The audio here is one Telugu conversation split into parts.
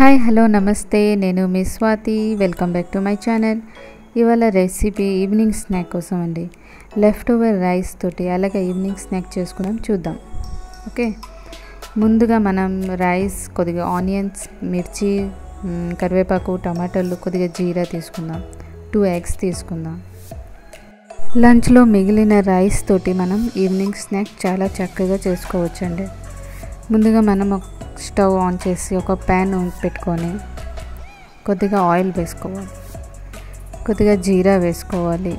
హాయ్ హలో నమస్తే నేను మీ Swathi welcome back to my channel ఇవాళ రెసిపీ ఈవినింగ్ స్నాక్ కోసం అండి లెఫ్ట్ ఓవర్ రైస్ తోటి అలాగే ఈవినింగ్ స్నాక్ చేసుకుందాం చూద్దాం ఓకే ముందుగా మనం రైస్ కొద్దిగా ఆనియన్స్ మిర్చి మ్, కరివేపాకు టమాటాలు కొద్దిగా జీరా తీసుకుందాం టూ ఎగ్స్ తీసుకుందాం లంచ్లో మిగిలిన రైస్ తోటి మనం ఈవినింగ్ స్నాక్ చాలా చక్కగా చేసుకోవచ్చండి ముందుగా మనం ఒక స్టవ్ ఆన్ చేసి ఒక ప్యాన్ పెట్టుకొని కొద్దిగా ఆయిల్ వేసుకోవాలి కొద్దిగా జీరా వేసుకోవాలి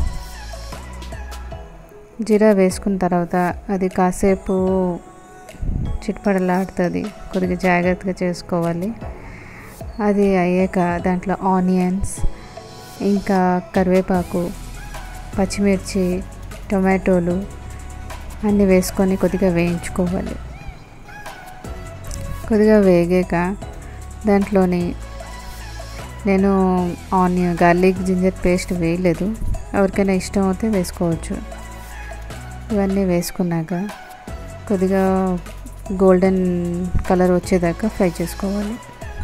జీరా వేసుకున్న తర్వాత అది కాసేపు చిట్పడలాడుతుంది కొద్దిగా జాగ్రత్తగా చేసుకోవాలి అది అయ్యాక దాంట్లో ఆనియన్స్ ఇంకా కరివేపాకు పచ్చిమిర్చి టొమాటోలు అన్నీ వేసుకొని కొద్దిగా వేయించుకోవాలి కొద్దిగా వేగాక దాంట్లోని నేను ఆనియన్ గార్లిక్ జింజర్ పేస్ట్ వేయలేదు ఎవరికైనా ఇష్టం అయితే వేసుకోవచ్చు ఇవన్నీ వేసుకున్నాక కొద్దిగా గోల్డెన్ కలర్ వచ్చేదాకా ఫ్రై చేసుకోవాలి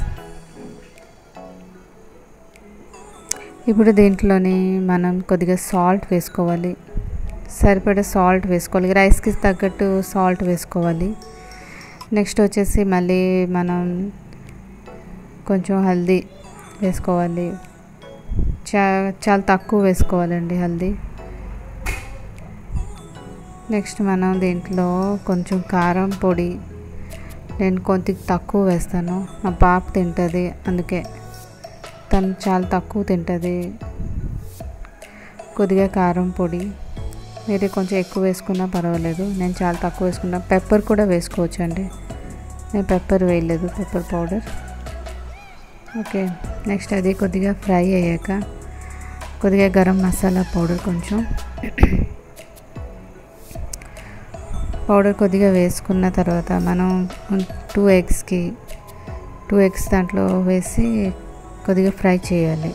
ఇప్పుడు దీంట్లోని మనం కొద్దిగా సాల్ట్ వేసుకోవాలి సరిపడా సాల్ట్ వేసుకోవాలి రైస్కి తగ్గట్టు సాల్ట్ వేసుకోవాలి నెక్స్ట్ వచ్చేసి మళ్ళీ మనం కొంచెం హల్దీ వేసుకోవాలి చా చాలా తక్కువ వేసుకోవాలండి హల్దీ నెక్స్ట్ మనం దీంట్లో కొంచెం కారం పొడి నేను కొంత తక్కువ వేస్తాను మా పాప తింటుంది అందుకే తను చాలా తక్కువ తింటుంది కొద్దిగా కారం పొడి మీరు కొంచెం ఎక్కువ వేసుకున్నా పర్వాలేదు నేను చాలా తక్కువ వేసుకున్నా పెప్పర్ కూడా వేసుకోవచ్చు అండి నేను పెప్పర్ వేయలేదు పెప్పర్ పౌడర్ ఓకే నెక్స్ట్ అది కొద్దిగా ఫ్రై అయ్యాక కొద్దిగా గరం మసాలా పౌడర్ కొంచెం పౌడర్ కొద్దిగా వేసుకున్న తర్వాత మనం టూ ఎగ్స్కి టూ ఎగ్స్ దాంట్లో వేసి కొద్దిగా ఫ్రై చేయాలి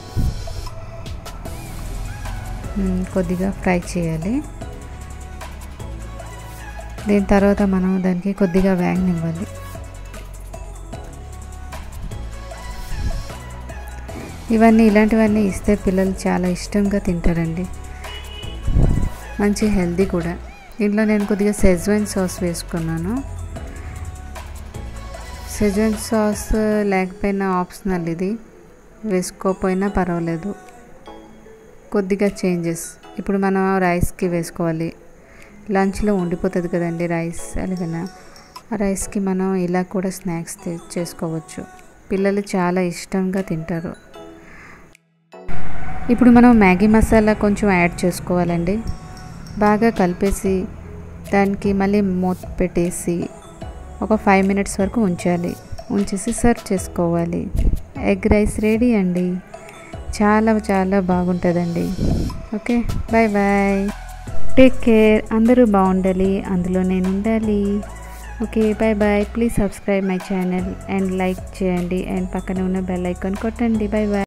మ్, కొద్దిగా ఫ్రై చేయాలి దీని తర్వాత మనం దానికి కొద్దిగా వేగనివ్వాలి ఇవన్నీ ఇలాంటివన్నీ ఇస్తే పిల్లలు చాలా ఇష్టంగా తింటారండి మంచి హెల్దీ కూడా దీంట్లో నేను కొద్దిగా సెజ్వైన్ సాస్ వేసుకున్నాను సెజ్వైన్ సాస్ లేకపోయినా ఆప్షనల్ ఇది వేసుకోకపోయినా పర్వాలేదు కొద్దిగా చేంజెస్ ఇప్పుడు మనం రైస్కి వేసుకోవాలి లంచ్లో ఉండిపోతుంది కదండి రైస్ అలాగనా ఆ రైస్కి మనం ఇలా కూడా స్నాక్స్ తే- చేసుకోవచ్చు పిల్లలు చాలా ఇష్టంగా తింటారు ఇప్పుడు మనం మ్యాగీ మసాలా కొంచెం యాడ్ చేసుకోవాలండి బాగా కలిపేసి దానికి మళ్ళీ మూత పెట్టేసి ఒక ఫైవ్ మినిట్స్ వరకు ఉంచాలి ఉంచేసి సర్వ్ చేసుకోవాలి ఎగ్ రైస్ రెడీ అండి చాలా చాలా బాగుంటుందండి okay bye bye take care అందరూ బాగుండాలి అందులో నేను ఉండాలి okay bye bye please subscribe my channel and like చేయండి అండ్ పక్కన ఉన్న బెల్ ఐకాన్ కొట్టండి బాయ్ బాయ్